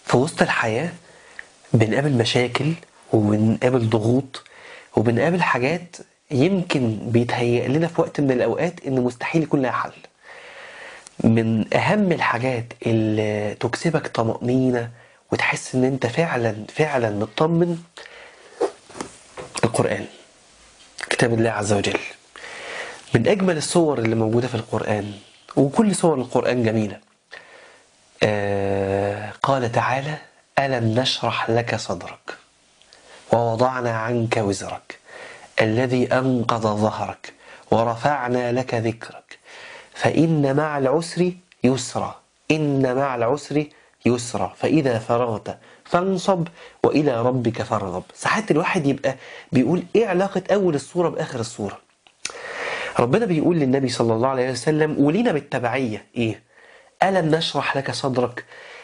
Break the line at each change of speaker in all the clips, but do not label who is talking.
في وسط الحياة بنقابل مشاكل وبنقابل ضغوط وبنقابل حاجات يمكن بيتهيأ لنا في وقت من الأوقات إن مستحيل يكون لها حل من أهم الحاجات اللي تكسبك طمأنينة وتحس إن أنت فعلا فعلا مطمن القرآن كتاب الله عز وجل من أجمل الصور اللي موجودة في القرآن وكل صور القرآن جميلة آه قال تعالى ألم نشرح لك صدرك ووضعنا عنك وزرك الذي أنقض ظهرك ورفعنا لك ذكرك فإن مع العسر يسرا إن مع العسر يسرا فإذا فرغت فانصب وإلى ربك فارغب ساعات الواحد يبقى بيقول إيه علاقة أول الصورة بآخر الصورة ربنا بيقول للنبي صلى الله عليه وسلم ولينا بالتبعية إيه ألم نشرح لك صدرك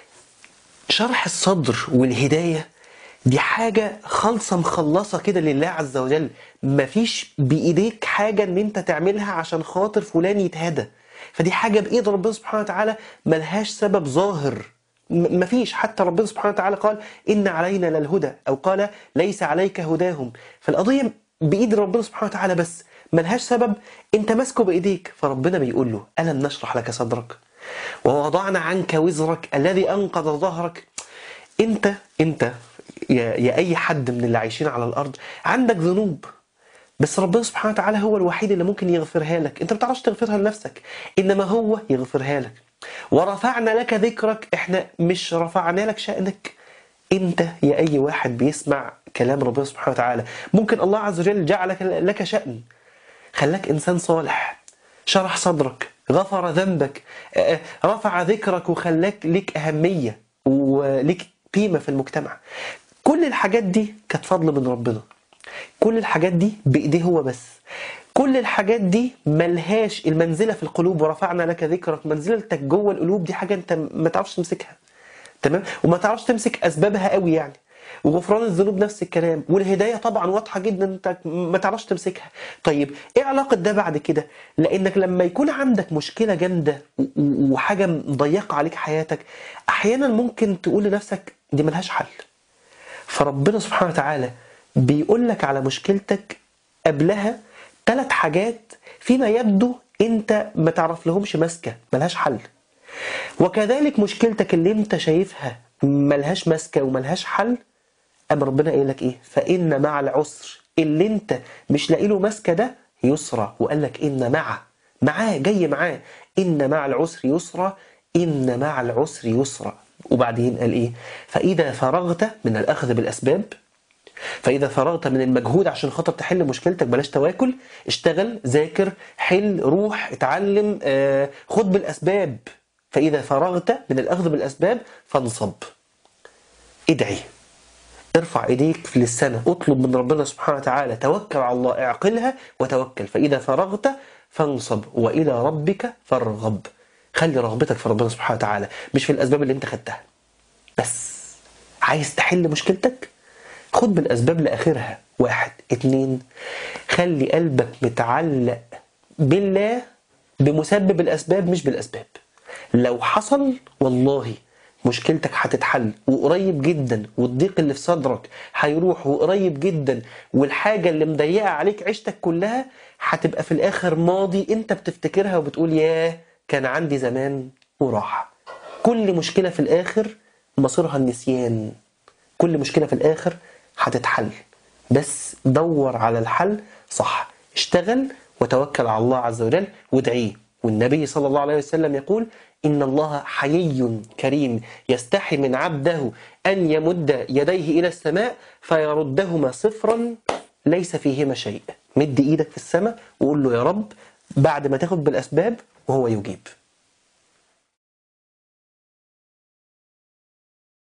شرح الصدر والهداية دي حاجة خالصة مخلصة كده لله عز وجل مفيش بإيديك حاجة إن أنت تعملها عشان خاطر فلان يتهدى فدي حاجة بإيد ربنا سبحانه وتعالى ملهاش سبب ظاهر م- مفيش حتى ربنا سبحانه وتعالى قال إن علينا للهدى أو قال ليس عليك هداهم فالقضية بإيد ربنا سبحانه وتعالى بس ملهاش سبب أنت ماسكه بإيديك فربنا بيقول له ألم نشرح لك صدرك ووضعنا عنك وزرك الذي أنقض ظهرك أنت أنت يا, يا أي حد من اللي عايشين على الأرض عندك ذنوب بس ربنا سبحانه وتعالى هو الوحيد اللي ممكن يغفرها لك انت ما بتعرفش تغفرها لنفسك انما هو يغفرها لك ورفعنا لك ذكرك احنا مش رفعنا لك شأنك انت يا اي واحد بيسمع كلام ربنا سبحانه وتعالى ممكن الله عز وجل جعلك لك شأن خلاك انسان صالح شرح صدرك غفر ذنبك آه، رفع ذكرك وخلاك لك أهمية ولك قيمة في المجتمع كل الحاجات دي كانت فضل من ربنا كل الحاجات دي بإيديه هو بس كل الحاجات دي ملهاش المنزلة في القلوب ورفعنا لك ذكرك منزلتك جوه القلوب دي حاجة انت ما تعرفش تمسكها تمام وما تعرفش تمسك اسبابها قوي يعني وغفران الذنوب نفس الكلام والهدايه طبعا واضحه جدا انت ما تعرفش تمسكها طيب ايه علاقه ده بعد كده لانك لما يكون عندك مشكله جامده و- و- وحاجه مضيقه عليك حياتك احيانا ممكن تقول لنفسك دي ملهاش حل فربنا سبحانه وتعالى بيقول لك على مشكلتك قبلها ثلاث حاجات فيما يبدو انت ما تعرف لهمش ماسكه ملهاش حل وكذلك مشكلتك اللي انت شايفها ملهاش ماسكه وملهاش حل اما ربنا قايل لك ايه فان مع العسر اللي انت مش لاقي له ماسكه ده يسرى وقال لك ان مع معاه جاي معاه ان مع العسر يسرى ان مع العسر يسرى وبعدين قال ايه فاذا فرغت من الاخذ بالاسباب فإذا فرغت من المجهود عشان خاطر تحل مشكلتك بلاش تواكل اشتغل ذاكر حل روح اتعلم آه، خد بالأسباب فإذا فرغت من الأخذ بالأسباب فانصب ادعي ارفع ايديك للسماء اطلب من ربنا سبحانه وتعالى توكل على الله اعقلها وتوكل فإذا فرغت فانصب وإلى ربك فارغب خلي رغبتك في ربنا سبحانه وتعالى مش في الأسباب اللي انت خدتها بس عايز تحل مشكلتك خد بالأسباب لآخرها واحد اتنين خلي قلبك متعلق بالله بمسبب الأسباب مش بالأسباب لو حصل والله مشكلتك هتتحل وقريب جدا والضيق اللي في صدرك هيروح وقريب جدا والحاجة اللي مضيقة عليك عيشتك كلها هتبقى في الآخر ماضي انت بتفتكرها وبتقول ياه كان عندي زمان وراح كل مشكلة في الآخر مصيرها النسيان كل مشكلة في الآخر هتتحل بس دور على الحل صح اشتغل وتوكل على الله عز وجل وادعيه والنبي صلى الله عليه وسلم يقول إن الله حيي كريم يستحي من عبده أن يمد يديه إلى السماء فيردهما صفرا ليس فيهما شيء مد إيدك في السماء وقول له يا رب بعد ما تاخد بالأسباب وهو يجيب